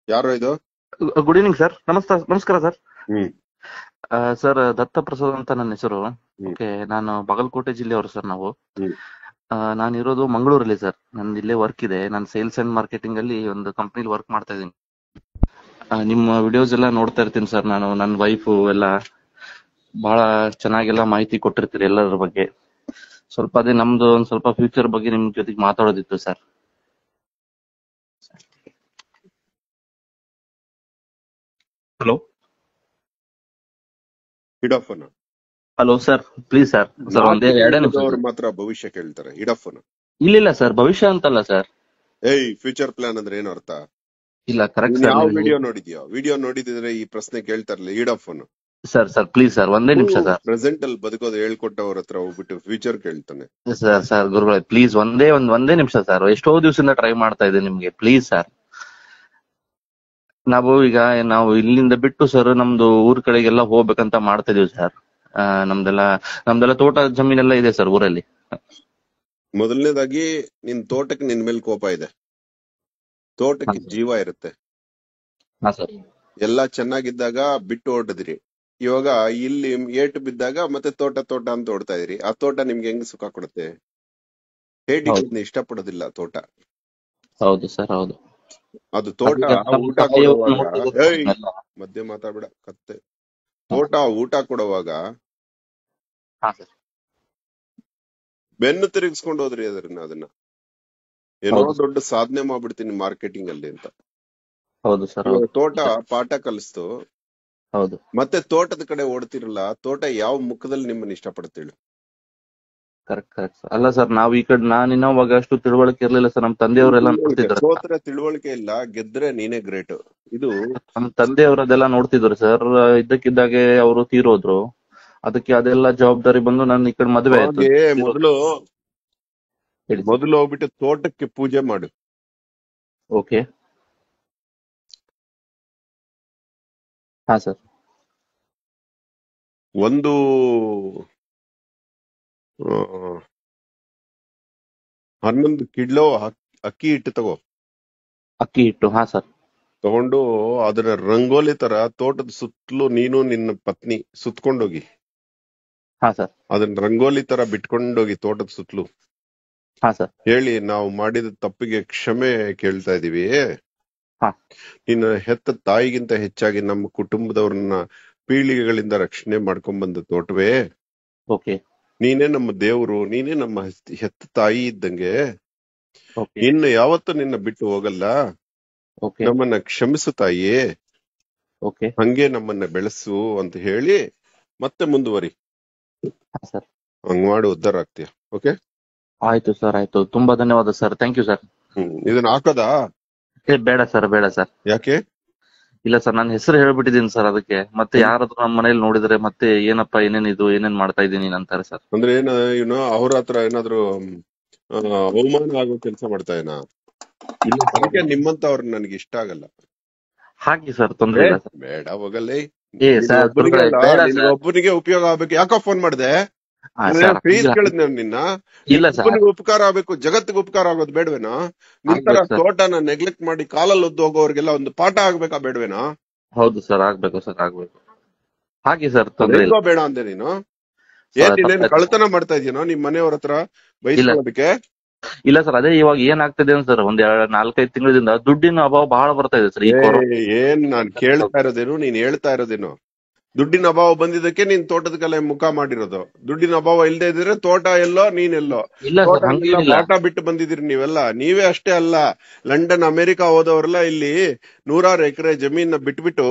ಯಾರು ಇದು good evening sir ನಮಸ್ತೆ ನಮಸ್ಕಾರ sir hmm sir Datta Prasad ಅಂತ ನನ್ನ ಹೆಸರು ಓಕೆ ನಾನು ಬಾಗಲಕೋಟೆ ಜಿಲ್ಲೆಯವರು ಸರ್ ನಾವು ಹ್ಮ್. ಆ, ನಾನು ಇರೋದು ಮಂಗಳೂರಲ್ಲಿ ಸರ್ ನಂದು ಇಲ್ಲೇ ವರ್ಕ್ ಇದೆ ನಾನು ಸೇಲ್ಸ್ ಅಂಡ್ ಮಾರ್ಕೆಟಿಂಗ್ ಅಲ್ಲಿ ಒಂದು ಕಂಪ್ನಿಲಿ ವರ್ಕ್ ಮಾಡ್ತಾ ಇದ್ದೀನಿ ನಿಮ್ಮ ವಿಡಿಯೋಸ್ ಎಲ್ಲ ನೋಡ್ತಾ ಇರ್ತೀನಿ ಸರ್ ನಾನು ನನ್ನ ವೈಫು ಎಲ್ಲ ಬಹಳ ಚೆನ್ನಾಗೆಲ್ಲ ಮಾಹಿತಿ ಕೊಟ್ಟಿರ್ತೀರಿ ಎಲ್ಲರ ಬಗ್ಗೆ ಸ್ವಲ್ಪ ಅದೇ ನಮ್ದು ಒಂದ್ ಸ್ವಲ್ಪ ಫ್ಯೂಚರ್ ಬಗ್ಗೆ ನಿಮ್ ಜೊತೆಗೆ ಮಾತಾಡೋದಿತ್ತು ಸರ್ ಹಲೋ ಇಡಫೋನ್ hello sir please sir sir ಒಂದೇ ಎರಡೇ ನಿಮಿಷ ಅವ್ರು ಮಾತ್ರ ಭವಿಷ್ಯ ಕೇಳ್ತಾರೆ ಇಡಫೋನ್ ಇಲ್ಲ ಇಲ್ಲ ಸರ್ ಭವಿಷ್ಯ ಅಂತಲ್ಲ ಸರ್ ಏಯ್ ಫ್ಯೂಚರ್ ಪ್ಲಾನ್ ಅಂದ್ರೆ ಏನು ಅರ್ಥ ಇಲ್ಲ ಕರೆಕ್ಟ್ ನೀನ್ ಯಾವ ಸರ್ ವಿಡಿಯೋ ನೋಡಿದ್ಯೋ ವಿಡಿಯೋ ನೋಡಿದ್ರೆ ಈ ಪ್ರಶ್ನೆ ಕೇಳ್ತಾರಲ್ಲ ಇಡಫೋನ್ ಸರ್ ಸರ್ ಪ್ಲೀಸ್ ಸರ್ ಒಂದೇ ನಿಮಿಷ ಸರ್ ಪ್ರೆಸೆಂಟ್ ಅಲ್ಲಿ ಬದುಕೋದು ಹೇಳ್ಕೊಟ್ಟವ್ರ ಹತ್ರ ಹೋಗ್ಬಿಟ್ಟು ಫ್ಯೂಚರ್ ಕೇಳ್ತಾನೆ ಸರ್ ಸರ್ ಗುರುಗಳೇ ಪ್ಲೀಸ್ ಒಂದೇ ಒಂದ್ ಒಂದೇ ನಿಮಿಷ ಸರ್ ಎಷ್ಟೋ ದಿವಸದಿಂದ ಟ್ರೈ ಮಾಡ್ತಾ ಇದ್ದೀನಿ ನಿಮ್ಗೆ ಪ್ಲೀಸ್ ಸರ್ ನಾವು ಈಗ ನಾವು ಇಲ್ಲಿಂದ ಬಿಟ್ಟು ಸರ್ ನಮ್ದು ಊರ್ ಕಡೆಗೆಲ್ಲ ಹೋಗ್ಬೇಕಂತ ಮಾಡ್ತಾ ಇದೀವಿ ಸರ್ ನಮ್ದೆಲ್ಲ ನಮ್ದೆಲ್ಲ ತೋಟ ಜಮೀನೆಲ್ಲ ಇದೆ ಸರ್ ಊರಲ್ಲಿ ಮೊದಲನೇದಾಗಿ ನಿನ್ ತೋಟಕ್ಕೆ ನಿನ್ ಮೇಲೆ ಕೋಪ ಇದೆ ತೋಟಕ್ಕೆ ಹಾ. ಜೀವ ಇರುತ್ತೆ ಹಾ ಸರ್ ಎಲ್ಲಾ ಚೆನ್ನಾಗಿದ್ದಾಗ ಬಿಟ್ಟು ಹೊರಟಿದ್ರಿ ಇವಾಗ ಇಲ್ಲಿ ಏಟು ಬಿದ್ದಾಗ ಮತ್ತೆ ತೋಟ ತೋಟ ಅಂತ ಓಡ್ತಾ ಇದೀರಿ ಆ ತೋಟ ನಿಮ್ಗೆ ಹೆಂಗ್ ಸುಖ ಕೊಡುತ್ತೆ ಹೇಟಿಗಳನ್ನ ಇಷ್ಟಪಡೋದಿಲ್ಲ ತೋಟ ಹೌದು ಸರ್ ಹೌದು ಅದು ತೋಟ ಅದಕ್ಕೆ ನಮ್ಮ ಊಟ ತಾಯಿಯವ್ರನ್ನ ಕೊಡುವಾಗ ನೋಡ್ತಿದ್ರು ಏಯ್ ನಮ್ಮನ್ನೆಲ್ಲ. ಮಧ್ಯೆ ಮಾತಾಡ್ಬೇಡ ಕತ್ತೆ ತೋಟ ಊಟ ಕೊಡುವಾಗ ಹಾ ಸರ್ ಬೆನ್ನು ತಿರುಗಿಸ್ಕೊಂಡು ಹೋದ್ರಿ ಅದನ್ನ ಅದನ್ನ ಏನೋ ಹೌದು. ದೊಡ್ಡ ಸಾಧನೆ ಮಾಡ್ಬಿಡ್ತೀನಿ ಮಾರ್ಕೆಟಿಂಗ್ ಅಲ್ಲಿ ಅಂತ ಹೌದು ಸರ್ ಇವಾಗ ಹೌದು ತೋಟ ಪಾಠ ಕಲಿಸ್ತು ಹೌದು ಮತ್ತೆ ತೋಟದ ಕಡೆ ಓಡ್ತಿರಲ್ಲ ತೋಟ ಯಾವ ಮುಖದಲ್ಲಿ ನಿಮ್ಮನ್ನ ಇಷ್ಟಪಡ್ತೇಳು ಕರೆಕ್ಟ್ ಕರೆಕ್ಟ್ ಅಲ್ಲ ಸರ್ ನಾವು ಈ ಕಡೆ ನಾನು ಇನ್ನೋವಾಗ ಅಷ್ಟು ತಿಳುವಳಿಕೆ ಇರ್ಲಿಲ್ಲ ಸರ್ ನಮ್ ತಂದೆಯವರೆಲ್ಲ ನೋಡ್ತಿದ್ರು ಸೋತ್ರೆ ತಿಳುವಳಿಕೆ ಇಲ್ಲ ಗೆದ್ರೆ ನೀನೇ ಗ್ರೇಟ್ ಇದು ನಮ್ ತಂದೆಯವರದೆಲ್ಲ ನೋಡ್ತಿದ್ರು ಸರ್ ಇದ್ದಕ್ಕಿದ್ದಾಗೆ ಅವರು ತೀರೋದ್ರು ಅದಕ್ಕೆ ಅದೆಲ್ಲ ಜವಾಬ್ದಾರಿ ಬಂದು ನಾನು ಈ ಕಡೆ ಮದುವೆ ಆಯ್ತು ಹೋಗಿ ಮೊದಲು ಹೇಳಿ ಮೊದಲು ಹೋಗ್ಬಿಟ್ಟು ತೋಟಕ್ಕೆ ಪೂಜೆ ಮಾಡು ಓಕೆ ಹಾ ಸರ್ ಒಂದು ಆ, ಹನ್ನೊಂದು ಕಿಲೋ ಅಕ್- ಅಕ್ಕಿ ಹಿಟ್ಟು ತಗೋ ಅಕ್ಕಿ ಹಿಟ್ಟು ಹಾ ಸರ್ ತಗೊಂಡು ಅದರ ರಂಗೋಲಿ ತರ ತೋಟದ ಸುತ್ತಲೂ ನೀನು ನಿನ್ನ ಪತ್ನಿ ಸುತ್ಕೊಂಡೋಗಿ ಹಾ ಸರ್ ಅದನ್ನ ರಂಗೋಲಿ ತರ ಬಿಟ್ಕೊಂಡೋಗಿ ತೋಟದ ಸುತ್ತಲೂ ಹಾ ಸರ್ ಹೇಳಿ ನಾವು ಮಾಡಿದ ತಪ್ಪಿಗೆ ಕ್ಷಮೆ ಕೇಳ್ತಾ ಇದೀವಿ ಹಾ. ನಿನ್ನ ಹೆತ್ತ ತಾಯಿಗಿಂತ ಹೆಚ್ಚಾಗಿ ನಮ್ಮ ಕುಟುಂಬದವ್ರನ್ನ ಪೀಳಿಗೆಗಳಿಂದ ರಕ್ಷಣೆ ಮಾಡ್ಕೊಂಡ್ ಬಂದ ತೋಟವೇ ಓಕೆ ನೀನೇ ನಮ್ಮ ದೇವ್ರು ನೀನೇ ನಮ್ಮ ಹೆತ್- ಹೆತ್ತ ತಾಯಿ ಇದ್ದಂಗೆ ಓಕೆ ಇನ್ನು ಯಾವತ್ತೂ ನಿನ್ನ ಬಿಟ್ಟು ಹೋಗಲ್ಲ ಓಕೆ ನಮ್ಮನ್ನ ಕ್ಷಮಿಸು ತಾಯಿ ಓಕೆ ಹಂಗೆ ನಮ್ಮನ್ನ ಬೆಳೆಸು ಅಂತ ಹೇಳಿ ಮತ್ತೆ ಮುಂದುವರಿ ಹಾ ಸರ್ ಹಂಗ್ ಮಾಡಿ ಉದ್ಧಾರ ಆಗ್ತೀಯ ಓಕೆ ಆಯ್ತು ಸರ್ ಆಯ್ತು ತುಂಬಾ ಧನ್ಯವಾದ sir thank you sir hmm ಇದನ್ನ ಹಾಕದಾ ಏ ಬೇಡ ಸರ್ ಬೇಡ ಸರ್ ಯಾಕೆ ಇಲ್ಲ ಸರ್ ನನ್ನ ಹೆಸರು ಹೇಳ್ಬಿಟ್ಟಿದ್ದೀನಿ ಸರ್ ಅದಕ್ಕೆ ಮತ್ತೆ ಯಾರಾದ್ರೂ ನಮ್ಮ ಮನೇಲಿ ನೋಡಿದ್ರೆ ಮತ್ತೆ ಏನಪ್ಪ ಏನೇನ್ ಇದು ಏನೇನ್ ಮಾಡ್ತಾ ಇದ್ದೀನಿ ಅಂತಾರೆ ಸರ್ ಅಂದ್ರೆ ಏನ ಏನು ಅವ್ರ ಹತ್ರ ಏನಾದ್ರು ಆ, ಅವಮಾನ ಆಗೋ ಕೆಲಸ ಮಾಡ್ತಾ ಏನ ಇಲ್ಲ ಅದಕ್ಕೆ ನಿಮ್ಮಂತ ಅವ್ರ ನನ್ಗೆ ಇಷ್ಟ ಆಗಲ್ಲ ಹಾಕಿ ಸರ್ ತೊಂದ್ರೆ ಇಲ್ಲ ಸರ್ ಬೇಡ ಹೋಗಲ್ಲೇ ಏ ಸರ್ ಒಬ್ಬನಿಗೆ ಅಲ್ಲ, ಬೇಡ ನಿನ್ಗೆ ಸರ್ ಒಬ್ಬನಿಗೆ ಉಪಯೋಗ ಆಗ್ಬೇಕು ಯಾಕೋ ಫೋನ್ ಮಾಡ್ದೆ ಹಾ, ಸರ್ ಫೀಸ್ ಇಲ್ಲ ಕೇಳಿದ್ ನಿನ್ನ ಇಲ್ಲ ಸರ್ ಒಬ್ಬನಿಗೆ ಉಪಕಾರ ಆಗ್ಬೇಕು ಜಗತ್ತಿಗೆ ಉಪಕಾರ ಆಗೋದು ಬೇಡವೇನೋ ನಿಂತರ ಆಗ್ಬೇಕು ಸರ್. ತೋಟನ ನೆಗ್ಲೆಕ್ಟ್ ಮಾಡಿ ಕಾಲಲ್ಲಿ ಒದ್ದು ಹೋಗೋರ್ಗೆಲ್ಲ ಒಂದು ಪಾಠ ಆಗ್ಬೇಕಾ ಬೇಡವೇನೋ ಹೌದು ಸರ್ ಆಗ್ಬೇಕು ಸರ್ ಆಗ್ಬೇಕು ಹಾಕಿ ಸರ್ ತೊಂದ್ರೆ ಇಲ್ಲ ಹೆಂಗೋ ಬೇಡ ಅಂದೆ ನೀನು ಸರ್, ಏನ್ ನೀನೇನ್ ತಪ್ಪಾಯ್ತು. ಕಳ್ತನ ಮಾಡ್ತಾ ಇದೀನೋ ನಿಮ್ ಮನೆಯವ್ರ ಹತ್ರ ಬೈಸ್ಕೊಳ್ಳೋದಕ್ಕೆ ಇಲ್ಲ ಸರ್ ಅದೇ ಇವಾಗ ಏನ್ ಆಗ್ತಿದೆ ಸರ್ ಒಂದ್ ಎರಡ್ ನಾಲ್ಕೈದು ತಿಂಗಳಿಂದ ದುಡ್ಡಿನ ಅಭಾವ ಬಹಳ ಬರ್ತಾ ಇದೆ ಸರ್ ಈ ಕೊರೋನಾ ಏ, ಏನ್ ನಾನ್ ಕೇಳ್ತಾ ಇರೋದೇನು ನೀನ್ ಹೇಳ್ತಾ ಇರೋದೇನು ದುಡ್ಡಿನ ಅಭಾವ ಬಂದಿದ್ದಕ್ಕೆ ನೀನ್ ತೋಟದ ಕಲೆ ಮುಖ ಮಾಡಿರೋದು ದುಡ್ಡಿನ ಅಭಾವ ಇಲ್ದೇ ಇದ್ರೆ ತೋಟ ಎಲ್ಲೋ ನೀನೆಲ್ಲೋ ಇಲ್ಲ ಸರ್ ತೋಟ ಹಂಗೇನಿಲ್ಲ ಪಾಠ ಬಿಟ್ಟು ಬಂದಿದ್ದೀರಿ ನೀವೆಲ್ಲ ನೀವೇ ಅಷ್ಟೇ ಅಲ್ಲ ಲಂಡನ್ ಅಮೆರಿಕ ಹೋದವರೆಲ್ಲ ಇಲ್ಲಿ ನೂರಾರು ಎಕರೆ ಜಮೀನ ಬಿಟ್ಬಿಟ್ಟು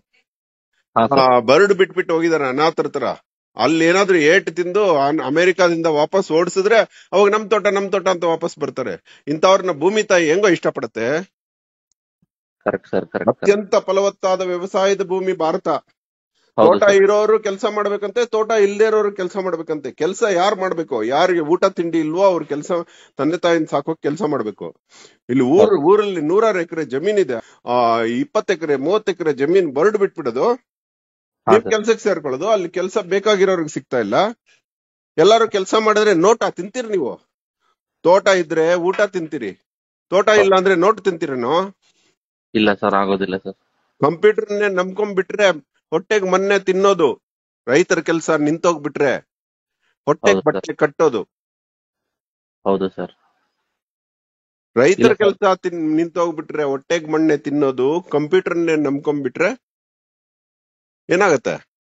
ಹಾ ಆ, ಸರ್ ಬರಡು ಬಿಟ್ಬಿಟ್ಟು ಹೋಗಿದಾರೆ ಅನಾಥರ ತರ ಅಲ್ಲಿ ಏನಾದ್ರು ಏಟ್ ತಿಂದು ಅನ್- ಅಮೆರಿಕಾದಿಂದ ವಾಪಸ್ ಓಡಿಸಿದ್ರೆ ಅವಾಗ ನಮ್ ತೋಟ ನಮ್ ತೋಟ ಅಂತ ವಾಪಸ್ ಬರ್ತಾರೆ ಇಂಥವ್ರನ್ನ ಭೂಮಿ ತಾಯಿ ಹೆಂಗೋ ಇಷ್ಟಪಡತ್ತೆ ಕರೆಕ್ಟ್ ಸರ್ ಕರೆಕ್ಟ್ ಅತ್ಯಂತ ಫಲವತ್ತಾದ ವ್ಯವಸಾಯದ ಭೂಮಿ ಭಾರತ ಹೌದು ತೋಟ ಸರ್ ಇರೋರು ಕೆಲಸ ಮಾಡ್ಬೇಕಂತೆ ತೋಟ ಇಲ್ದೇ ಇರೋರು ಕೆಲಸ ಮಾಡ್ಬೇಕಂತೆ ಕೆಲಸ ಯಾರು ಮಾಡ್ಬೇಕು ಯಾರಿಗೆ ಊಟ ತಿಂಡಿ ಇಲ್ವೋ ಅವ್ರ ಕೆಲಸ ತಂದೆ ತಾಯಿನ ಸಾಕೋಕ್ ಕೆಲಸ ಮಾಡ್ಬೇಕು ಇಲ್ಲಿ ಊರ್ ಊರಲ್ಲಿ ನೂರಾರು ಎಕರೆ ಜಮೀನ್ ಇದೆ ಆ ಇಪ್ಪತ್ತು ಎಕರೆ ಮೂವತ್ತು ಎಕರೆ ಜಮೀನ್ ಬರಡು ಬಿಟ್ಬಿಡೋದು ಹಾ ನೀವ್ ಸರ್ ಕೆಲ್ಸಕ್ಕೆ ಸೇರ್ಕೊಳ್ಳೋದು ಅಲ್ಲಿ ಕೆಲಸ ಬೇಕಾಗಿರೋರ್ಗೆ ಸಿಗ್ತಾ ಇಲ್ಲ ಎಲ್ಲಾರು ಕೆಲಸ ಮಾಡಿದ್ರೆ ನೋಟ ತಿಂತೀರಿ ನೀವು ತೋಟ ಇದ್ರೆ ಊಟ ತಿಂತೀರಿ ತೋಟ ಇಲ್ಲ ಅಂದ್ರೆ ನೋಟ್ ತಿಂತೀರೇನೋ ಇಲ್ಲ ಸರ್ ಆಗೋದಿಲ್ಲ ಸರ್ ಕಂಪ್ಯೂಟರ್ನೇ ನಂಬ್ಕೊಂಡ್ಬಿಟ್ರೆ ಹೊಟ್ಟೆಗ್ ಮೊನ್ನೆ ತಿನ್ನೋದು ರೈತರ ಕೆಲಸ ನಿಂತೋಗ್ಬಿಟ್ರೆ ಹೊಟ್ಟೆಗ್ ಹೌದು ಸರ್. ಬಟ್ಟೆ ಕಟ್ಟೋದು ಹೌದು ಸರ್ ರೈತರ ಇಲ್ಲ ಸರ್. ಕೆಲಸ ತಿನ್ ನಿಂತೋಗ್ಬಿಟ್ರೆ ಹೊಟ್ಟೆಗ್ ಮಣ್ಣೆ ತಿನ್ನೋದು ಕಂಪ್ಯೂಟರ್ನೇ ನಂಬ್ಕೊಂಡ್ಬಿಟ್ರೆ ಏನಾಗತ್ತೆ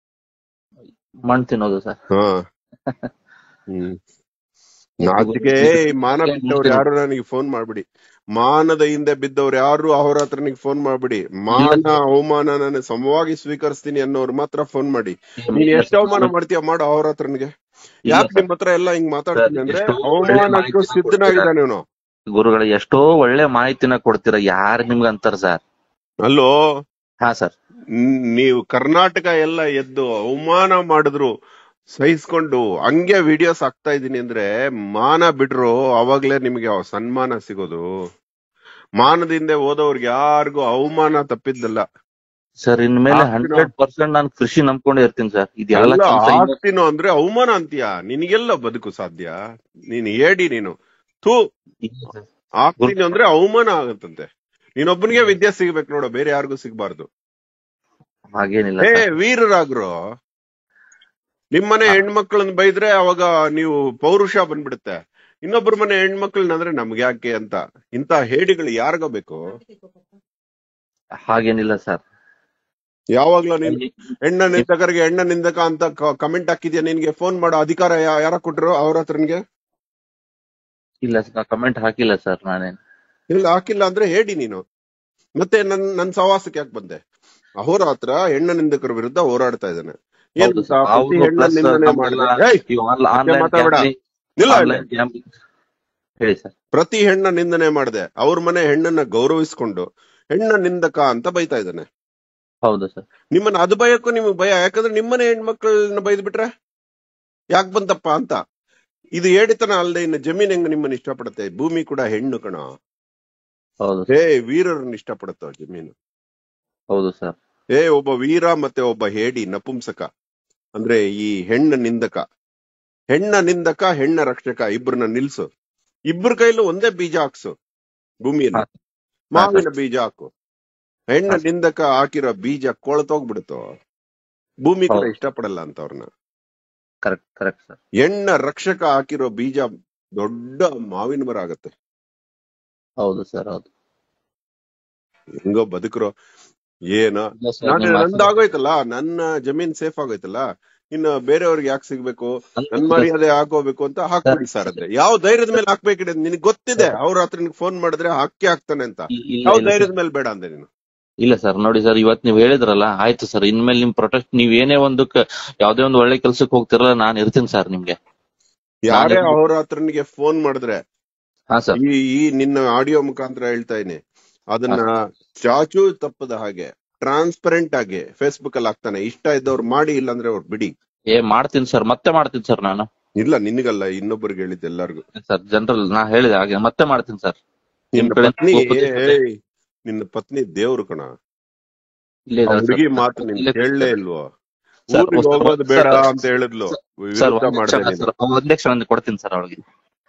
ಮಣ್ಣು ತಿನ್ನೋದು ಸರ್ ಹಾ ಹ್ಮ್ ನಾಚಿಕೆ ಈ ಮಾನ ಬಿದ್ದವ್ರು ಯಾರು ನನಗೆ ಫೋನ್ ಮಾಡ್ಬಿಡಿ ಮಾನದ ಹಿಂದೆ ಬಿದ್ದವ್ರು ಯಾರು ಅವ್ರ ಹತ್ರ ನನಗೆ ಫೋನ್ ಮಾಡ್ಬಿಡಿ ಮಾನ ಅವಮಾನ ನಾನು ಸಮವಾಗಿ ಸ್ವೀಕರಿಸ್ತೀನಿ ಅನ್ನೋರು ಮಾತ್ರ ಫೋನ್ ಮಾಡಿ ನೀನ್ ಎಷ್ಟು ಅವಮಾನ ಮಾಡ್ತೀಯ ಮಾಡು ಅವ್ರ ಹತ್ರ ನನಗೆ ಯಾಕೆ ನಿಮ್ ಹತ್ರ ಎಲ್ಲ ಹಿಂಗ್ ಮಾತಾಡ್ತೀನಿ ಅಂದ್ರೆ ಎಷ್ಟೋ ಒಳ್ಳೆ ಅವಮಾನಕ್ಕೂ ಮಾಹಿತಿನ ಸಿದ್ಧನಾಗಿದ್ದಾನೆ ಇವನು ಗುರುಗಳ ಎಷ್ಟೋ ಒಳ್ಳೆ ಮಾಹಿತಿನ ಕೊಡ್ತೀರಾ ಯಾರು ನಿಮ್ಗೆ ಅಂತಾರ ಸರ್ ಅಲ್ಲೋ ಹಾ ಸರ್ ನ್- ನೀವು ಕರ್ನಾಟಕ ಎಲ್ಲ ಎದ್ದು ಅವಮಾನ ಮಾಡಿದ್ರು ಸಹಿಸ್ಕೊಂಡು ಹಂಗೆ ವಿಡಿಯೋಸ್ ಹಾಕ್ತಾ ಇದೀನಿ ಅಂದ್ರೆ ಮಾನ ಬಿಡ್ರು ಅವಾಗ್ಲೇ ನಿಮಗೆ ಆ ಸನ್ಮಾನ ಸಿಗೋದು ಮಾನದಿಂದ ಹೋದವ್ರಿಗೆ ಯಾರಿಗೂ ಅವಮಾನ ತಪ್ಪಿದ್ದಲ್ಲ ಸರ್ ಇನ್ಮೇಲೆ ಆಗ್ತೀನೋ? ಹಂಡ್ರೆಡ್ ಪರ್ಸೆಂಟ್ ನಾನು ಕೃಷಿ ನಂಬ್ಕೊಂಡೇ ಇರ್ತೀನಿ ಸರ್ ಇದೆಲ್ಲ ಎಲ್ಲ ಕೆಲ್ಸ ಇನ್ನು- ಆಗ್ತೀನೋ ಅಂದ್ರೆ ಅವಮಾನ ಅಂತೀಯ ನಿನಗೆಲ್ಲ ಬದುಕು ಸಾಧ್ಯ ನೀನ್ ಹೇಳಿ ನೀನು ಥೂ ಇಲ್ಲ ಸರ್. ಆಗ್ತೀನಿ ಅಂದ್ರೆ ಅವಮಾನ ಆಗತ್ತಂತೆ ನೀನೊಬ್ಬನಿಗೆ ವಿದ್ಯೆ ಸಿಗ್ಬೇಕು ನೋಡು ಬೇರೆ ಯಾರಿಗೂ ಸಿಗ್ಬಾರ್ದು ಹಾಗೇನಿಲ್ಲ ಏ ಸರ್ ವೀರರಾಗ್ರು ನಿಮ್ಮನೆ ಹೆಣ್ಮಕ್ಳನ್ನ ಬೈದ್ರೆ ಅವಾಗ ನೀವು ಪೌರುಷ ಬಂದ್ಬಿಡುತ್ತೆ ಇನ್ನೊಬ್ಬರ ಮನೆ ಹೆಣ್ಮಕ್ಳನ್ನ ಅಂದ್ರೆ ನಮ್ಗೆ ಯಾಕೆ ಅಂತ ಇಂತ ಹೇಡಿಗಳು ಯಾರಿಗೋ ಬೇಕು ಹಾಗೇನಿಲ್ಲ ಸರ್ ಯಾವಾಗ್ಲೂ ನೀನ್ ಹೆಣ್ಣ ನಿಂದಕರಿಗೆ ಹೆಣ್ಣ ನಿಂದಕ ಅಂತ ಕಮೆಂಟ್ ಹಾಕಿದ್ಯಾ ನಿನ್ಗೆ ಫೋನ್ ಮಾಡೋ ಅಧಿಕಾರ ಯಾ- ಯಾರ ಕೊಟ್ರು ಅವ್ರ ಹತ್ರನ್ಗೆ ಇಲ್ಲ ಸರ್ ಕಮೆಂಟ್ ಹಾಕಿಲ್ಲ ಸರ್ ನಾನೇನ್ ಇಲ್ಲ ಹಾಕಿಲ್ಲ ಅಂದ್ರೆ ಹೇಳಿ ನೀನು ಮತ್ತೆ ನನ್ ನನ್ ಸವಾಸಕ್ಕೆ ಯಾಕೆ ಬಂದೆ ಅಹೋರ ಹತ್ರ ಹೆಣ್ಣ ನಿಂದಕರ ವಿರುದ್ಧ ಹೋರಾಡ್ತಾ ಇದ್ದಾನೆ ಏನ್ ಹೌದು ಗೊತ್ತಾ? ಸರ್ ಪ್ರತಿ ಹೌದು ಹೆಣ್ಣ ಪ್ಲಸ್ ನಿಂದನೆ ಮಾಡಿದ್ರೆ ಏಯ್ ಆನ್ಲೈನ್ ಮಾತಾಡ್ಬೇಡ. ನಿಲ್ಲ ಇಲ್ಲಿ. ಹೇಳಿ ಸರ್ ಪ್ರತಿ ಹೆಣ್ಣ ನಿಂದನೆ ಮಾಡಿದೆ ಅವ್ರ ಮನೆ ಹೆಣ್ಣನ್ನ ಗೌರವಿಸ್ಕೊಂಡು ಹೆಣ್ಣ ನಿಂದಕ ಅಂತ ಬೈತಾ ಇದ್ದಾನೆ ಹೌದು ಸರ್ ನಿಮ್ಮನ್ನ ಅದು ಭಯಕ್ಕೂ ನಿಮಗ್ ಭಯ ಯಾಕಂದ್ರೆ ನಿಮ್ಮನೆ ಹೆಣ್ಮಕ್ಳನ್ನ ಬೈದ್ ಬಿಟ್ರೆ ಯಾಕ್ ಬಂತಪ್ಪ ಅಂತ ಇದು ಹೇಳಿತನ ಅಲ್ಲದೆ ಇನ್ನು ಜಮೀನ್ ಹೆಂಗ್ ನಿಮ್ಮನ್ನ ಇಷ್ಟಪಡುತ್ತೆ ಭೂಮಿ ಕೂಡ ಹೆಣ್ಣು ಕಣ ಹೌದು ಹೇ ವೀರರನ್ನ ಇಷ್ಟಪಡುತ್ತ ಜಮೀನು ಹೌದು ಸರ್ ಏ ಒಬ್ಬ ವೀರ ಮತ್ತೆ ಒಬ್ಬ ಹೇಡಿ ನಪುಂಸಕ ಅಂದ್ರೆ ಈ ಹೆಣ್ಣ ನಿಂದಕ ಹೆಣ್ಣ ನಿಂದಕ ಹೆಣ್ಣ ರಕ್ಷಕ ಇಬ್ರನ್ನ ನಿಲ್ಸು ಇಬ್ರ ಕೈಲೂ ಒಂದೇ ಬೀಜ ಹಾಕ್ಸು ಭೂಮಿಯಲ್ಲಿ ಹಾ. ಮಾವಿನ ಬೀಜ ಹಾಕು ಹೆಣ್ಣ ಹಾ. ನಿಂದಕ ಹಾಕಿರೋ ಬೀಜ ಕೊಳ್ತೋಗ್ಬಿಡುತ್ತೋ ಭೂಮಿ ಕೂಡ ಹೌದು. ಇಷ್ಟಪಡಲ್ಲ ಅಂತ ಅವ್ರನ್ನ ಕರೆಕ್ಟ್ ಕರೆಕ್ಟ್ ಸರ್ ಹೆಣ್ಣ ರಕ್ಷಕ ಹಾಕಿರೋ ಬೀಜ ದೊಡ್ಡ ಮಾವಿನ ಮರ ಆಗತ್ತೆ ಹೌದು ಸರ್ ಹೌದು ಹೆಂಗೋ ಬದುಕರೋ ಏನೋ ಇಲ್ಲ sir, ನಾನು ನಿಮ್ಮ ನಂದು ಆಗೋಯ್ತಲ್ಲ ನನ್ನ ಜಮೀನ್ ಸೇಫ್ ಆಗೋಯ್ತಲ್ಲ ಇನ್ನು ಬೇರೆಯವ್ರಿಗೆ ಯಾಕೆ ಸಿಗ್ಬೇಕು ನನ್ ಮರ್ಯಾದೆ ಹಾಕೋಬೇಕು ಅಂತ ಹಾಕ್ಬಿಡಿ ಸರ್ ಅಂದ್ರೆ ಯಾವ ಧೈರ್ಯದ ಮೇಲೆ ಹಾಕ್ಬೇಕಿದೆ ನಿನಗೆ ಗೊತ್ತಿದೆ ಅವ್ರ ಹತ್ರ ನಿನ್ಗೆ ಫೋನ್ ಮಾಡಿದ್ರೆ ಹಾಕಿ ಹಾಕ್ತಾನೆ ಅಂತ ಇ- ಇಲ್ಲ ಯಾವ ಇಲ್ಲ ಧೈರ್ಯದ sir. ಮೇಲೆ ಬೇಡ ಅಂದೆ ನೀನು ಇಲ್ಲ ಸರ್ ನೋಡಿ ಸರ್ ಇವತ್ ನೀವ್ ಹೇಳಿದ್ರಲ್ಲ ಆಯ್ತು ಸರ್ ಇನ್ಮೇಲೆ ನಿಮ್ ಪ್ರೊಟೆಕ್ಟ್ ನೀವ್ ಏನೇ ಒಂದು ಕ- ಯಾವ್ದೇ ಒಂದು ಒಳ್ಳೆ ಕೆಲ್ಸಕ್ಕೆ ಹೋಗ್ತಿರಲ್ಲ ನಾನ್ ಇರ್ತೀನಿ ಸರ್ ನಿಮ್ಗೆ ಯಾರೇ ನಾನು- ಅವ್ರ ಹತ್ರನಿಗೆ ಫೋನ್ ಮಾಡಿದ್ರೆ ಹಾ ಸರ್ ಈ ಈ ನಿನ್ನ ಆಡಿಯೋ ಮುಖಾಂತರ ಹೇಳ್ತಾ ಇದೀನಿ ಅದನ್ನ ಚಾಚು ತಪ್ಪದ ಹಾಗೆ ಟ್ರಾನ್ಸ್ಪರೆಂಟ್ ಆಗಿ ಫೇಸ್ಬುಕ್ ಅಲ್ಲಿ ಹಾಕ್ತಾನೆ ಇಷ್ಟ ಇದ್ದವ್ರು ಮಾಡಿ ಇಲ್ಲಾಂದ್ರೆ ಅವ್ರು ಬಿಡಿ ಏ ಮಾಡ್ತೀನಿ ಸರ್ ಮತ್ತೆ ಮಾಡ್ತೀನಿ ಸರ್ ನಾನು ಇಲ್ಲ ನಿನಗಲ್ಲ ಇನ್ನೊಬ್ಬರಿಗೆ ಹೇಳಿದ್ದೆ ಎಲ್ಲಾರ್ಗು ಸರ್ ಜನರಲ್ ನಾ ಹೇಳಿದೆ ಹಾಗೆ ಮತ್ತೆ ಮಾಡ್ತೀನಿ ಸರ್ ನಿಮ್ ನಿನ್ನ ಕಡೆ ಪತ್ನಿ ಒಪ್ಪುತ್ತೆ. ಏಯ್, ನಿನ್ನ ಪತ್ನಿ ದೇವ್ರು ಕಣ ಇಲ್ಲೇ ಆ ಇದ್ದಾರೆ ಹುಡುಗಿ ಸರ್. ಮಾತು ನಿನ್ ಇಲ್ಲೇ ಕೇಳಲೇ ಇಲ್ವೋ ಸರ್, ಊರಿಗೆ ಸರ್, ಹೋಗೋದು ಬೇಡ ಸರ್, ಅಂತ ಹೇಳಿದ್ಲು ಸರ್ ವಿರುದ್ಧ ಒಂದೇ ಮಾಡ್ದೆ ಕ್ಷಣ ನೀನು ಸರ್ ಒಂದೇ ಕ್ಷಣ ಕೊಡ್ತೀನಿ ಸರ್ ಅವಳಿಗೆ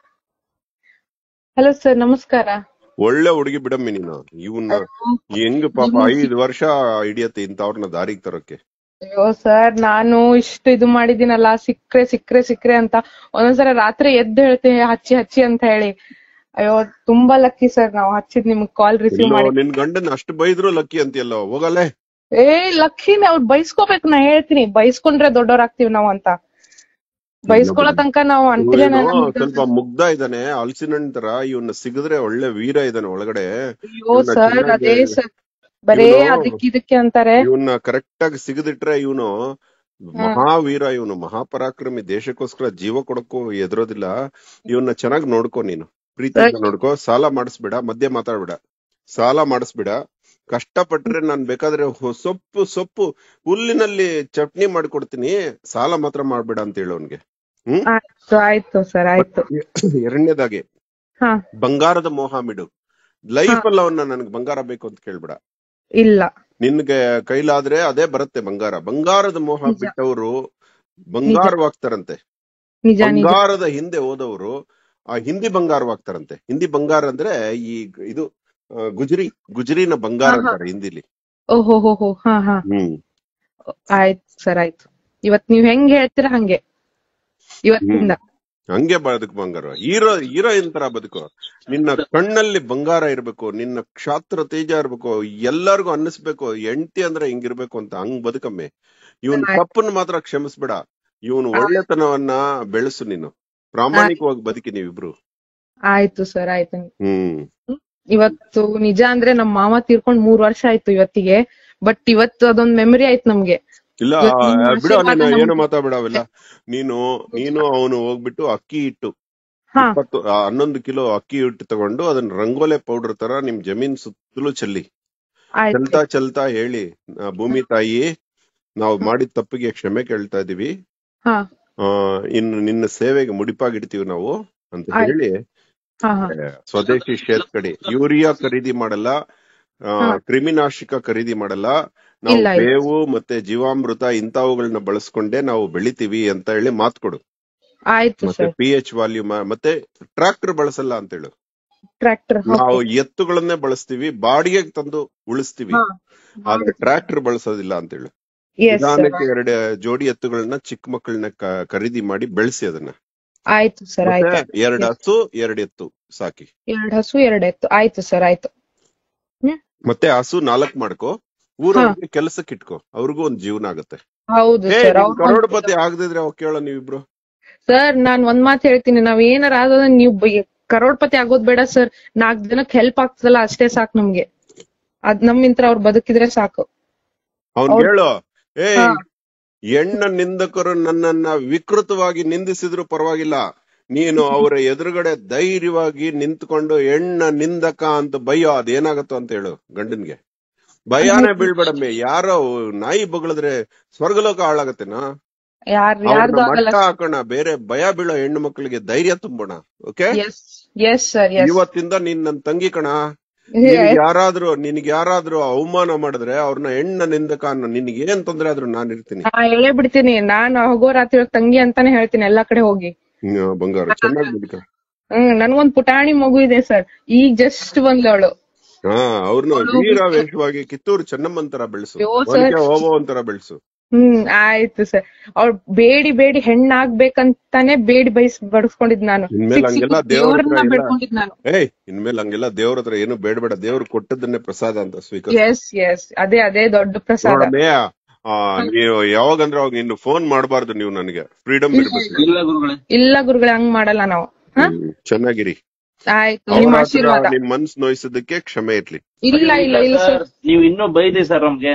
ಹಲೋ ಸರ್ ನಮಸ್ಕಾರ ಒಳ್ಳೆ ಹುಡುಗಿ ಬಿಡಮ್ಮಿ ನೀನು ಇವನ್ನ ಹೆಂಗ್ ಪಾಪ ಐದು ವರ್ಷ ಹಿಡಿಯತ್ತೆ ಇಂಥವ್ರನ್ನ ದಾರಿಗೆ ತರೋಕೆ ಅಯ್ಯೋ ಸರ್ ನಾನು ಇಷ್ಟು ಇದು ಮಾಡಿದ್ದೀನಲ್ಲ ಸಿಕ್ಕ್ರೆ ಸಿಕ್ಕ್ರೆ ಸಿಕ್ಕ್ರೆ ಅಂತ ಒಂದೊಂದ್ಸಲ ರಾತ್ರಿ ಎದ್ದು ಹೇಳ್ತೀನಿ ಹಚ್ಚಿ ಹಚ್ಚಿ ಅಂತ ಹೇಳಿ ಅಯ್ಯೋ ತುಂಬಾ ಲಕ್ಕಿ ಸರ್ ನಾವು ಹಚ್ಚಿದ್ ನಿಮ್ಗೆ ಕಾಲ್ ರಿಸೀವ್ ಇಲ್ಲೋ ಮಾಡಿ ನಿನ್ ಗಂಡನ್ ಅಷ್ಟು ಬೈದ್ರು ಲಕ್ಕಿ ಅಂತೀಯಲ್ಲ ಹೋಗಲ್ಲೇ ಏ ಲಕ್ಕಿನೇ ಅವ್ರು ಬೈಸ್ಕೋಬೇಕು ನಾ ಹೇಳ್ತೀನಿ ಬೈಸ್ಕೊಂಡ್ರೆ ದೊಡ್ಡವರಾಗ್ತೀವಿ ನಾವು ಅಂತ ಬೈಸ್ಕೊಳ್ಳೋ ತನಕ ನಾವು ಅಂಟಿಲ್ಲ ಇವ್ನು ಸ್ವಲ್ಪ ಮುಗ್ಧ ಇದ್ದಾನೆ ಹಲಸಿನ ಹಣ್ಣ್ ತರ ಇವನ್ನ ಸಿಗದ್ರೆ ಒಳ್ಳೆ ವೀರ ಇದ್ದಾನೆ ಒಳಗಡೆ ಅಯ್ಯೋ ಇವ್ನ ಸರ್ ಚೆನ್ನಾಗಿ- ಅದೇ ಸರ್ ಬರೇ ಇವ್ನು- ಅದಕ್ಕೆ ಇದಕ್ಕೆ ಅಂತಾರೆ ಇವನ್ನ ಕರೆಕ್ಟ್ ಆಗಿ ಸಿಗದಿಟ್ರೆ ಇವನು ಮಹಾವೀರ ಇವನು ಮಹಾಪರಾಕ್ರಮಿ ದೇಶಕ್ಕೋಸ್ಕರ ಜೀವ ಕೊಡಕ್ಕೂ ಎದುರೋದಿಲ್ಲ ಇವನ್ನ ಚೆನ್ನಾಗಿ ನೋಡ್ಕೊ ನೀನು ಪ್ರೀತಿಯಿಂದ ನೋಡ್ಕೋ ಸಾಲ ಮಾಡಿಸ್ಬೇಡ ಮಧ್ಯೆ ಮಾತಾಡ್ಬೇಡ ಸಾಲ ಮಾಡಿಸ್ಬೇಡ ಕಷ್ಟಪಟ್ರೆ ನಾನ್ ಬೇಕಾದ್ರೆ ಹೊ- ಸೊಪ್ಪು ಸೊಪ್ಪು ಹುಲ್ಲಿನಲ್ಲಿ ಚಟ್ನಿ ಮಾಡ್ಕೊಡ್ತೀನಿ ಸಾಲ ಮಾತ್ರ ಮಾಡ್ಬೇಡ ಅಂತ ಹೇಳು ಅವ್ನಿಗೆ ಹ್ಮ್ ಆಯ್ತು ಆಯ್ತು ಸರ್ ಆಯ್ತು ಎರಡನೇದಾಗಿ ಹಾ ಬಂಗಾರದ ಮೋಹ ಬಿಡು ಲೈಫ್ ಅಲ್ಲಿ ಅವನ್ನ ನನ್ಗೆ ಬಂಗಾರ ಬೇಕು ಅಂತ ಕೇಳ್ಬೇಡ ಇಲ್ಲ ನಿನ್ಗೆ ಕೈಲಾದ್ರೆ ಅದೇ ಬರುತ್ತೆ ಬಂಗಾರ ಬಂಗಾರದ ಮೋಹ ನಿಜ. ಬಿಟ್ಟವರು ಬಂಗಾರವಾಗ್ತಾರಂತೆ ನಿಜ ನಿಜ ಬಂಗಾರದ ಹಿಂದೆ ಹೋದವರು ಆ ಹಿಂದಿ ಬಂಗಾರವಾಗ್ತಾರಂತೆ ಹಿಂದಿ ಬಂಗಾರ ಅಂದ್ರೆ ಈ ಇದು ಆ, ಗುಜರಿ ಗುಜರಿನ ಬಂಗಾರ ಹಾ, ಹಾ. ಅಂತಾರೆ ಹಿಂದಿಲಿ ಓಹೋ ಹೋ ಹೋ ಹಾ ಹಾ ಹ್ಮ್ ಆಯ್ತು ಸರ್ ಆಯ್ತು ಇವತ್ ನೀವ್ ಹೆಂಗ್ ಹೇಳ್ತೀರಾ ಹಂಗೆ ಇವತ್ತಿಂದ ಹಂಗೆ ಬದುಕು ಬಂಗಾರ ಹೀರೋ ಹೀರೋಯಿನ್ ತರ ಬದುಕು ನಿನ್ನ ಕಣ್ಣಲ್ಲಿ ಬಂಗಾರ ಇರ್ಬೇಕು ನಿನ್ನ ಕ್ಷಾತ್ರ ತೇಜ ಇರ್ಬೇಕು ಎಲ್ಲರಿಗೂ ಅನ್ನಿಸ್ಬೇಕು ಹೆಂಡತಿ ಅಂದ್ರೆ ಹಿಂಗಿರ್ಬೇಕು ಅಂತ ಹಂಗ್ ಬದುಕಮ್ಮೆ ಇವನ್ ಆಯ್ತು. ತಪ್ಪನ್ನ ಮಾತ್ರ ಕ್ಷಮಿಸ್ಬೇಡ ಇವನು ಒಳ್ಳೆತನವನ್ನ ಬೆಳೆಸು ನೀನು ಪ್ರಾಮಾಣಿಕವಾಗಿ ಬದುಕಿ ನೀವಿಬ್ರು ಆಯ್ತು ಸರ್ ಆಯ್ತು ಹ್ಮ್ ಇವತ್ತು ನಿಜ ಅಂದ್ರೆ ನಮ್ ಮಾಮ ತೀರ್ಕೊಂಡ್ ಮೂರ್ ವರ್ಷ ಆಯ್ತು ಇವತ್ತಿಗೆ ಬಟ್ ಇವತ್ತು ಅದೊಂದ್ ಮೆಮರಿ ಆಯ್ತು ನಮ್ಗೆ ಇಲ್ಲ ಇವತ್ತು ನಿಮ್ಮ ಆ, ಬಿಡು ಆಶೀರ್ವಾದ ನೀನು ಏನು ನಮ್ಗೆ- ಮಾತಾಡ್ಬೇಡ ಅವೆಲ್ಲ ನೀನು ನೀನು ಅವನು ಹೋಗ್ಬಿಟ್ಟು ಅಕ್ಕಿ ಹಿಟ್ಟು ಹಾ ಇಪ್ಪತ್ತು ಆ, ಹನ್ನೊಂದು ಕಿಲೋ ಅಕ್ಕಿ ಹಿಟ್ಟು ತಗೊಂಡು ಅದನ್ನ ರಂಗೋಲೆ ಪೌಡರ್ ತರ ನಿಮ್ ಜಮೀನ್ ಸುತ್ತಲೂ ಚೆಲ್ಲಿ ಆಯ್ತು ಚಲ್ತಾ ಚಲ್ತಾ ಹೇಳಿ ಆ, ಭೂಮಿ ತಾಯಿ ನಾವು ಮಾಡಿದ ತಪ್ಪಿಗೆ ಕ್ಷಮೆ ಕೇಳ್ತಾ ಇದೀವಿ ಹಾ ಆ ಇನ್ನು ನಿನ್ನ ಸೇವೆಗೆ ಮುಡಿಪಾಗಿಡ್ತೀವಿ ನಾವು ಅಂತ ಆಯ್ತು. ಹೇಳಿ ಹಾ ಹಾ ಆ, ಸ್ವದೇಶಿ ಶೇರ್ಕಡಿ ಯೂರಿಯಾ ಖರೀದಿ ಮಾಡಲ್ಲ ಆ, ಹಾ. ಕ್ರಿಮಿನಾಶಕ ಖರೀದಿ ಮಾಡಲ್ಲ ನಾವು ಇಲ್ಲ, ಇಲ್ಲ. ಬೇವು ಮತ್ತೆ ಜೀವಾಮೃತ ಇಂಥವುಗಳನ್ನ ಬಳಸ್ಕೊಂಡೇ ನಾವು ಬೆಳಿತೀವಿ ಅಂತ ಹೇಳಿ ಮಾತ್ ಕೊಡು ಆಯ್ತು ಮತ್ತೆ ಸರ್ ಪಿ ಎಚ್ ವಾಲ್ಯೂಮ್ ಮತ್ತೆ ಟ್ರಾಕ್ಟರ್ ಬಳಸಲ್ಲ ಅಂತ ಹೇಳು ಟ್ರ್ಯಾಕ್ಟರ್ ನಾವು ಎತ್ತುಗಳನ್ನೇ ಬಳಸ್ತೀವಿ ಬಾಡಿಗೆಗೆ ತಂದು ಉಳಿಸ್ತೀವಿ ಆದ್ರೆ ಟ್ರಾಕ್ಟರ್ ಬಳಸೋದಿಲ್ಲ ಅಂತ ಹೇಳು ಎಸ್ ಸರ್ ನಿಧಾನಕ್ಕೆ ಎರಡು ಜೋಡಿ ಎತ್ತುಗಳನ್ನ ಚಿಕ್ಕ ಮಕ್ಕಳನ್ನ ಕ- ಖರೀದಿ ಮಾಡಿ ಬೆಳೆಸಿ ಅದನ್ನ ಆಯ್ತು ಸರ್ ಮತ್ತೆ ಆಯ್ತು ಎರಡು ಹಸು ಎರಡು ಎತ್ತು ಸಾಕಿ ಎರಡ್ ಹಸು ಎರಡ್ ಎತ್ತು ಆಯ್ತು ಸರ್ ಆಯ್ತು ಮತ್ತೆ ಹಸು ನಾಲ್ಕ್ ಮಾಡ್ಕೋ ಊರವ್ರಿಗೆ ಕೆಲ್ಸಕ್ಕೆ ಇಟ್ಕೋ ಅವ್ರಿಗೂ ಒಂದ್ ಜೀವನ ಆಗುತ್ತೆ ಹೌದು ಏ ಸರ್ ನಿಮ್ ಕರೋಡ್ಪತಿ ಆಗದಿದ್ರೆ ಅವ್ ಕೇಳೋ ನೀವಿಬ್ರು ಸರ್ ನಾನ್ ಒಂದ್ ಮಾತ್ ಹೇಳ್ತೀನಿ ನಾವ್ ಏನಾರ ಆದ್ರೆ ನೀವು ಕರೋಡ್ಪತಿ ಆಗೋದ್ ಬೇಡ ಸರ್ ನಾಲ್ಕ್ ಜನಕ್ ಹೆಲ್ಪ್ ಆಗ್ತದಲ್ಲ ಅಷ್ಟೇ ಸಾಕು ನಮ್ಗೆ ಅದ್ ನಮ್ಮಿಂತ್ರ ಅವ್ರು ಬದುಕಿದ್ರೆ ಸಾಕು ಅವ್ನ್ ಅವ್ರ್- ಹೇಳು ಏ ಹಾ. ಹೆಣ್ಣ ನಿಂದಕರು ನನ್ನನ್ನ ವಿಕೃತವಾಗಿ ನಿಂದಿಸಿದ್ರು ಪರವಾಗಿಲ್ಲ ನೀನು ಅವರ ಎದುರುಗಡೆ ಧೈರ್ಯವಾಗಿ ನಿಂತ್ಕೊಂಡು ಹೆಣ್ಣ ನಿಂದಕ ಅಂತ ಬಯ್ಯೋ ಅದೇನಾಗತ್ತೋ ಅಂತ ಹೇಳು ಗಂಡನ್ಗೆ ಭಯಾನೇ ಬೀಳ್ಬೇಡಮ್ಮೆ ಯಾರೋ ನಾಯಿ ಬಗಳಿದ್ರೆ ಸ್ವರ್ಗಲೋಕ ಹಾಳಾಗತ್ತೇನಾ ಯಾರ್ ಯಾರ್ದು ಅವ್ರನ್ನ ಆಗಲ್ಲ ಮಟ್ಟ ಹಾಕೋಣ ಬೇರೆ ಭಯ ಬೀಳೋ ಹೆಣ್ಣು ಮಕ್ಕಳಿಗೆ ಧೈರ್ಯ ತುಂಬೋಣ okay yes yes sir yes ಇವತ್ತಿಂದ ನೀನ್ ನನ್ ತಂಗಿ ಕಣ ನಿನಗೆ ಯಾರಾದ್ರೂ ನಿನಗೆ ಯಾರಾದ್ರೂ ಅವಮಾನ ಮಾಡಿದ್ರೆ ಅವ್ರನ್ನ ಹೆಣ್ಣ ನಿಂದಕ ಅನ್ನೋ ನಿನಗೆ ಏನ್ ತೊಂದ್ರೆ ಆದ್ರೂ ನಾನ್ ಇರ್ತೀನಿ ನಾ ಹೇಳೇ ಬಿಡ್ತೀನಿ ನಾನು ಹೋಗೋ ರಾತ್ರಿ ಹೊತ್ತು ತಂಗಿ ಅಂತಾನೆ ಹೇಳ್ತೀನಿ ಎಲ್ಲಾ ಕಡೆ ಹೋಗಿ ಹ್ಮ್, ಬಂಗಾರ ಚೆನ್ನಾಗಿ ಬಿಡ್ಕ ಹ್ಮ್ ನನ್ಗೊಂದ್ ಪುಟಾಣಿ ಮಗು ಇದೆ ಸರ್ ಈಗ ಜಸ್ಟ್ ಬಂದವಳು ಹಾ ಅವ್ರನ್ನ ವೀರಾವೇಶವಾಗಿ ಕಿತ್ತೂರು ಚೆನ್ನಮ್ಮನ್ ತರ ಬೆಳೆಸು ಅಯ್ಯೋ, sir. ಒನಕೆ ಓಬವ್ವನ್ ತರ ಬೆಳೆಸು ಹ್ಮ್ ಆಯ್ತು ಸರ್ ಅವ್ಳು ಬೇಡಿ ಬೇಡಿ ಹೆಣ್ಣಾಗ್ಬೇಕಂತಾನೆ ಬೇಡಿ ಬಯಸ್ ಬಡಸ್ಕೊಂಡಿದ್ ನಾನು ಇನ್ಮೇಲೆ ಸಿಕ್ ಹಂಗೆಲ್ಲ ಸಿಕ್ ದೇವ್ರ ಹತ್ರ ದೇವ್ರನ್ನ ಇಲ್ಲ. ಬೇಡ್ಕೊಂಡಿದ್ ನಾನು ಏಯ್ ಇನ್ಮೇಲೆ ಹಂಗೆಲ್ಲ ದೇವ್ರ ಹತ್ರ ಏನು ಬೇಡಬೇಡ ದೇವ್ರು ಕೊಟ್ಟದನ್ನೇ ಪ್ರಸಾದ ಅಂತ ಸ್ವೀಕಾರ ಎಸ್ ಎಸ್ ಅದೇ ಅದೇ ದೊಡ್ಡ ಪ್ರಸಾದ ನೋಡಮ್ಮೆ ಆ, ನೀವು ಯಾವಾಗಂದ್ರೆ ಅವಾಗ ಇನ್ನು ಫೋನ್ ಮಾಡಬಾರ್ದು ನೀವು ನನಗೆ ಫ್ರೀಡಮ್ ಇರ್ಬೇಕು ಇಲ್ಲ ಗುರುಗಳೇ ಇಲ್ಲ ಗುರುಗಳೇ ಹಂಗ್ ಮಾಡಲ್ಲ ನಾವು ಹ? ಹ್ಮ್, ಚೆನ್ನಾಗಿರಿ ಆಯ್ತು ಅವ್ರ ನಿಮ್ ಹತ್ರ ಆಶೀರ್ವಾದ ನಿಮ್ ಮನ್ಸ್ ನೋಯಿಸೋದಕ್ಕೆ ಕ್ಷಮೆ ಇರ್ಲಿ ಇಲ್ಲ ಇಲ್ಲ ಇಲ್ಲ ಸರ್ ನೀವು ಇನ್ನೂ ಬೈರಿ ಸರ್ ನಮ್ಗೆ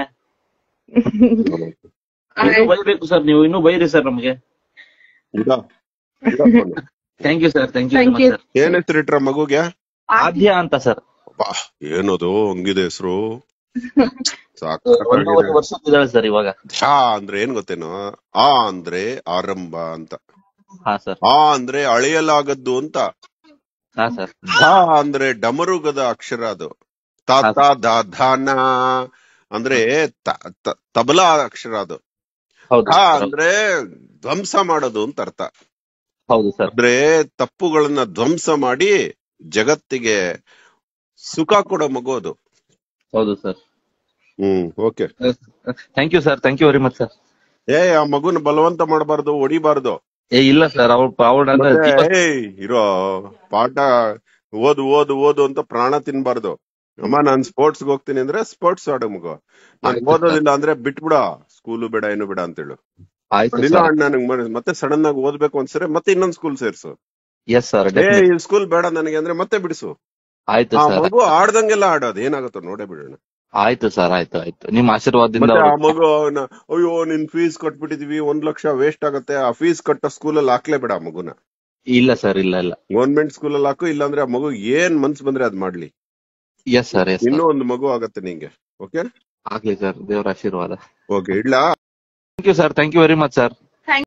ಇನ್ನೂ ಬೈಬೇಕು ಸರ್ ನೀವು ಇನ್ನೂ ಬೈರಿ ಸರ್ ನಮ್ಗೆ ಇದ ಇದ phone. Thank you sir thank Thank you you. Sir ಏನ್ ಹೆಸರಿಟ್ರ ಮಗುಗೆ ಆದ್ಯ ಅಂತ ಸರ್ ಅಬ್ಬಾ, ಏನದು ಹಂಗಿದೆ ಹೆಸರು ಒಂದೂವರೆ ವರ್ಷಕ್ಕಿದ್ದಾಳೆ ಸರ್ ಇವಾಗ ಆ ಅಂದ್ರೆ ಏನ್ ಗೊತ್ತೇನೋ ಆ ಅಂದ್ರೆ ಆರಂಭ ಅಂತ ಹಾ ಸರ್ ಆ ಅಂದ್ರೆ ಅಳೆಯಲಾಗದ್ದು ಅಂತ ಹಾ ಸರ್ ಧ ಅಂದ್ರೆ ಡಮರುಗದ ಅಕ್ಷರ ಅದು ತ ಹಾ, ತ ದ ಧನ ಅಂದ್ರೆ ತ- ತ- ತಬಲಾ ಅಕ್ಷರ ಅದು ಹೌದು ಧ sir. ಅಂದ್ರೆ ಧ್ವಂಸ ಮಾಡೋದು ಅಂತ ಅರ್ಥ ಹೌದು ಸರ್ ಅಂದ್ರೆ ತಪ್ಪುಗಳನ್ನ ಧ್ವಂಸ ಮಾಡಿ ಜಗತ್ತಿಗೆ ಸುಖ ಕೊಡೋ ಮಗು ಅದು ಹೌದು sir hmm okay thank you sir thank you very much sir ಏ ಆ ಮಗುನ ಬಲವಂತ ಮಾಡಬಾರ್ದು ಹೊಡಿಬಾರ್ದು ಏ ಇಲ್ಲ ಸರ್ ಅವ್ಳ ಅವಳ ಮತ್ತೆ, ಏಯ್ ಇರೋ ಪಾಠ ಓದು ಓದು ಓದು ಅಂತ ಪ್ರಾಣ ತಿನ್ಬಾರ್ದು ಅಮ್ಮ ನಾನ್ ಸ್ಪೋರ್ಟ್ಸ್ ಹೋಗ್ತೀನಿ ಅಂದ್ರೆ ಸ್ಪೋರ್ಟ್ಸ್ ಆಡೋ ಮಗು ನಾನ್ ಆಯ್ತು ಓದೋದಿಲ್ಲ ಅಂದ್ರೆ ಬಿಟ್ಬಿಡ ಸ್ಕೂಲು ಬೇಡ ಏನು ಬೇಡ ಅಂತ ಹೇಳು ಆಯ್ತು ಇಲ್ಲ ಸರ್ ಅಣ್ಣ ನಂಗ್ ಮ- ಮತ್ತೆ ಸಡನ್ ಆಗಿ ಓದ್ಬೇಕು ಅನ್ಸರೆ ಮತ್ತೆ ಇನ್ನೊಂದ್ ಸ್ಕೂಲ್ ಸೇರ್ಸು ಎಸ್ ಸರ್ ಏ ಈ ಸ್ಕೂಲ್ ಬೇಡ ನನಗೆ ಅಂದ್ರೆ ಮತ್ತೆ ಬಿಡಿಸು ಆಯ್ತು ಆ ಸರ್ ಮಗು ಆಡ್ದಂಗೆಲ್ಲ ಆಡೋದು ಏನಾಗುತ್ತೋ ನೋಡೇ ಬಿಡೋಣ ಆಯ್ತು ಸರ್ ಆಯ್ತು ಆಯ್ತು ನಿಮ್ಮ ಆಶೀರ್ವಾದದಿಂದ ಮತ್ತೆ ಆ ಅವ್ಳು- ಮಗು ಅವ್ನ, ಅಯ್ಯೋ ನಿನ್ ಫೀಸ್ ಕಟ್ಬಿಟ್ಟಿದೀವಿ ಒಂದ್ ಲಕ್ಷ ವೇಸ್ಟ್ ಆಗತ್ತೆ ಆ ಫೀಸ್ ಕಟ್ಟೋ ಸ್ಕೂಲಲ್ಲಿ ಹಾಕ್ಲೇ ಬೇಡ ಆ ಮಗುನ ಇಲ್ಲ ಸರ್ ಇಲ್ಲ ಇಲ್ಲ ಗೌರ್ಮೆಂಟ್ ಸ್ಕೂಲಲ್ಲಿ ಹಾಕು ಇಲ್ಲಾಂದ್ರೆ ಆ ಮಗು ಏನ್ ಮನ್ಸ್ ಬಂದ್ರೆ ಅದ್ ಮಾಡ್ಲಿ ಎಸ್ ಸರ್ ಎಸ್ ಇನ್ನೂ ಒಂದು ಮಗು ಆಗತ್ತೆ ನಿಂಗೆ ಓಕೆ ಆಗ್ಲಿ ಸರ್ ದೇವರ ಆಶೀರ್ವಾದ ಓಕೆ ಇಡ್ಲಾ thank you sir thank you very much sir